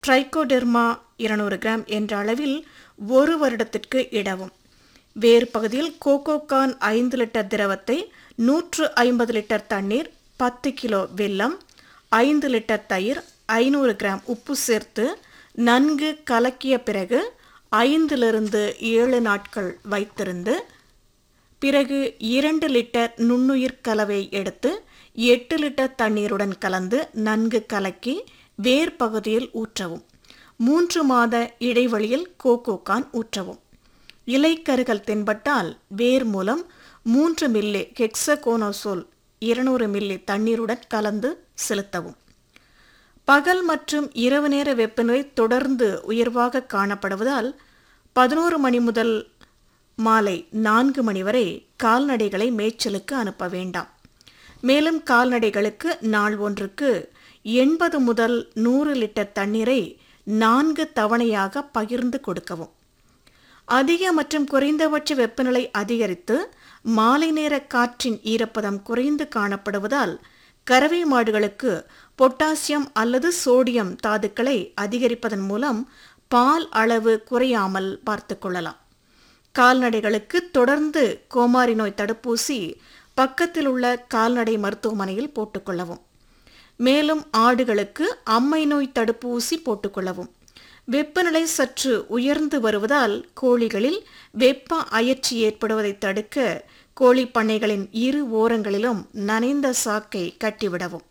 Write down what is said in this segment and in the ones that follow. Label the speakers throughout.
Speaker 1: Trichoderma இருநூறு gram என்ற அளவில் ஒரு வருடத்திற்கு இடவும் வேறு பகுதியில் கோகோகான் ஐந்து லிட்டர் திரவத்தை நூற்று ஐம்பது லிட்டர் தண்ணீர் பத்து கிலோ வெல்லம் ஐந்து லிட்டர் தயிர் ஐநூறு கிராம் உப்பு சேர்த்து நன்கு கலக்கிய பிறகு ஐந்திலிருந்து ஏழு நாட்கள் வைத்திருந்து பிறகு இரண்டு லிட்டர் நுண்ணுயிர் கலவை எடுத்து எட்டு லிட்டர் தண்ணீருடன் கலந்து நன்கு கலக்கி வேர் பகுதியில் ஊற்றவும் மூன்று மாத இடைவெளியில் கோகோகான் ஊற்றவும் இலைக்கருகள் தென்பட்டால் வேர் மூலம் மூன்று மில்லி ஹெக்ஸகோனோசோல் இருநூறு மில்லி தண்ணீருடன் கலந்து செலுத்தவும் பகல் மற்றும் இரவு நேர வெப்பநிலை தொடர்ந்து உயர்வாக காணப்படுவதால் பதினோரு மணி முதல் மாலை நான்கு மணி வரை கால்நடைகளை மேய்ச்சலுக்கு அனுப்ப வேண்டாம் மேலும் கால்நடைகளுக்கு நாள் ஒன்றுக்கு எண்பது முதல் நூறு லிட்டர் தண்ணீரை நான்கு தவணையாக பகிர்ந்து கொடுக்கவும் அதிக மற்றும் குறைந்தபட்ச வெப்பநிலை அதிகரித்து மாலை நேர காற்றின் ஈரப்பதம் குறைந்து காணப்படுவதால் கறவை மாடுகளுக்கு பொட்டாசியம் அல்லது சோடியம் தாதுக்களை அதிகரிப்பதன் மூலம் பால் அளவு குறையாமல் பார்த்து கொள்ளலாம் கால்நடைகளுக்கு தொடர்ந்து கோமாரி நோய் தடுப்பூசி பக்கத்தில் உள்ள கால்நடை மருத்துவமனையில் போட்டுக்கொள்ளவும் மேலும் ஆடுகளுக்கு அம்மை நோய் தடுப்பூசி போட்டுக்கொள்ளவும் வெப்பநிலை சற்று உயர்ந்து வருவதால் கோழிகளில் வெப்ப அயற்சி ஏற்படுவதை தடுக்க கோழி பண்ணைகளின் இரு ஓரங்களிலும் நனைந்த சாக்கை கட்டிவிடவும்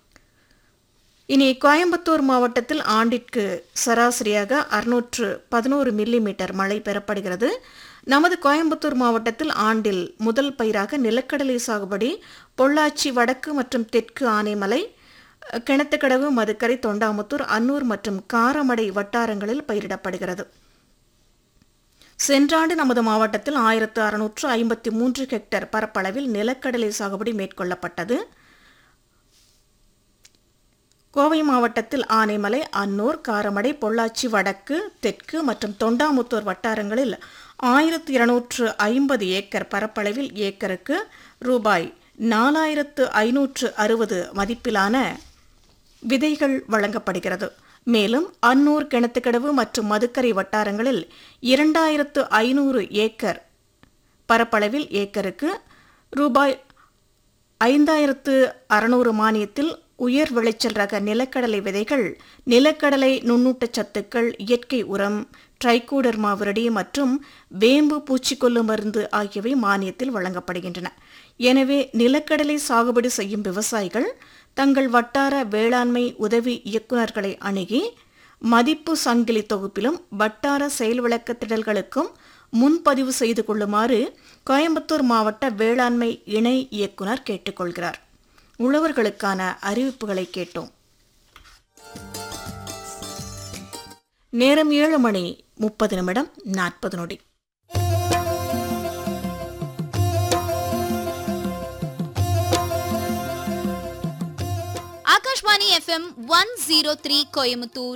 Speaker 1: இனி கோயம்புத்தூர் மாவட்டத்தில் ஆண்டிற்கு சராசரியாக அறுநூற்று பதினோரு மில்லிமீட்டர் மழை பெறப்படுகிறது நமது கோயம்புத்தூர் மாவட்டத்தில் ஆண்டில் முதல் பயிராக நிலக்கடலை சாகுபடி பொள்ளாச்சி வடக்கு மற்றும் தெற்கு ஆனைமலை கிணத்துக்கடவு மதுக்கரை தொண்டாமுத்தூர் அன்னூர் மற்றும் காரமடை வட்டாரங்களில் பயிரிடப்படுகிறது சென்றாண்டு நமது மாவட்டத்தில் ஆயிரத்து அறுநூற்று ஐம்பத்தி மூன்று ஹெக்டேர் பரப்பளவில் நிலக்கடலை சாகுபடி மேற்கொள்ளப்பட்டது கோவை மாவட்டத்தில் ஆனைமலை அன்னூர் காரமடை பொள்ளாச்சி வடக்கு தெற்கு மற்றும் தொண்டாமுத்தூர் வட்டாரங்களில் ஆயிரத்து இருநூற்று ஐம்பது ஏக்கர் பரப்பளவில் ஏக்கருக்கு ரூபாய் நாலாயிரத்து ஐநூற்று அறுபது மதிப்பிலான விதைகள் வழங்கப்படுகிறது மேலும் அன்னூர் கிணத்துக்கடவு மற்றும் மதுக்கரை வட்டாரங்களில் இரண்டாயிரத்து ஐநூறு ஏக்கர் பரப்பளவில் ஏக்கருக்கு ரூபாய் ஐந்தாயிரத்து அறுநூறு மானியத்தில் உயர் விளைச்சல் ரக நிலக்கடலை விதைகள் நிலக்கடலை நுண்ணூட்டச் சத்துக்கள் இயற்கை உரம் ட்ரைகோடர்மா விரடி மற்றும் வேம்பு பூச்சிக்கொல்லு மருந்து ஆகியவை மானியத்தில் வழங்கப்படுகின்றன எனவே நிலக்கடலை சாகுபடி செய்யும் விவசாயிகள் தங்கள் வட்டார வேளாண்மை உதவி இயக்குநர்களை அணுகி மதிப்பு சங்கிலி தொகுப்பிலும் வட்டார செயல் விளக்க திடல்களுக்கும் முன்பதிவு செய்து கொள்ளுமாறு கோயம்புத்தூர் மாவட்ட வேளாண்மை இணை இயக்குனர் கேட்டுக்கொள்கிறார் உழவர்களுக்கான அறிவிப்புகளை கேட்டோம் நேரம் ஏழு மணி முப்பது நிமிடம் நாற்பது நொடி
Speaker 2: Akashvani FM one zero three Coimbatore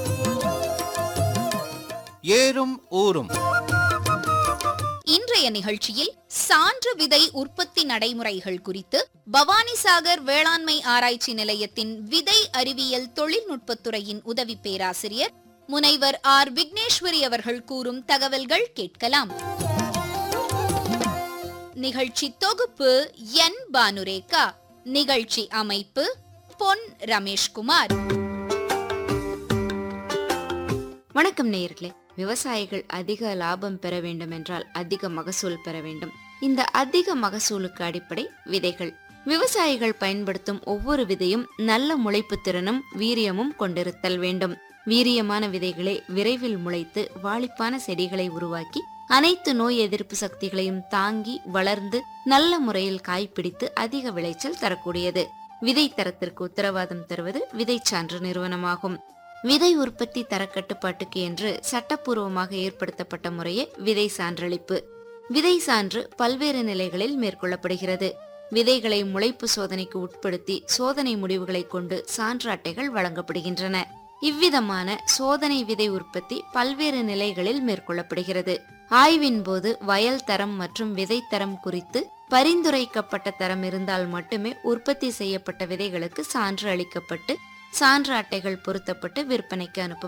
Speaker 3: ஏறும் ஊரும்
Speaker 2: இன்றைய நிகழ்ச்சியில் சான்று விதை உற்பத்தி நடைமுறைகள் குறித்து பவானிசாகர் வேளாண்மை ஆராய்ச்சி நிலையத்தின் விதை அறிவியல் தொழில்நுட்பத்துறையின் உதவி பேராசிரியர் முனைவர் ஆர் விக்னேஸ்வரி அவர்கள் கூறும் தகவல்கள் கேட்கலாம் நிகழ்ச்சி தொகுப்பு என் பானுரேகா நிகழ்ச்சி அமைப்பு பொன் ரமேஷ்குமார்
Speaker 4: வணக்கம் நேயர்களே விவசாயிகள் அதிக லாபம் பெற வேண்டும் என்றால் அதிக மகசூல் பெற வேண்டும் இந்த அதிக மகசூலுக்கு அடிப்படை விதைகள் விவசாயிகள் பயன்படுத்தும் ஒவ்வொரு விதையும் நல்ல முளைப்பு திறனும் வீரியமும் கொண்டிருத்தல் வேண்டும் வீரியமான விதைகளை விரைவில் முளைத்து வாளிப்பான செடிகளை உருவாக்கி அனைத்து நோய் எதிர்ப்பு சக்திகளையும் தாங்கி வளர்ந்து நல்ல முறையில் காய்பிடித்து அதிக விளைச்சல் தரக்கூடியது விதை தரத்திற்கு உத்தரவாதம் தருவது விதைச்சான்று நிறுவனமாகும் விதை உற்பத்தி தர கட்டுப்பாட்டுக்கு என்று சட்டப்பூர்வமாக ஏற்படுத்தப்பட்ட முறையே விதை சான்றளிப்பு விதை சான்று பல்வேறு நிலைகளில் மேற்கொள்ளப்படுகிறது விதைகளை முளைப்பு சோதனைக்கு உட்படுத்தி சோதனை முடிவுகளை கொண்டு சான்று அட்டைகள் வழங்கப்படுகின்றன இவ்விதமான சோதனை விதை உற்பத்தி பல்வேறு நிலைகளில் மேற்கொள்ளப்படுகிறது ஆய்வின் போது வயல் தரம் மற்றும் விதை தரம் குறித்து பரிந்துரைக்கப்பட்ட தரம் இருந்தால் மட்டுமே உற்பத்தி செய்யப்பட்ட விதைகளுக்கு சான்று அளிக்கப்பட்டு சான்று அட்டைகள் பொருத்தப்பட்டு விற்பனைக்கு அனுப்ப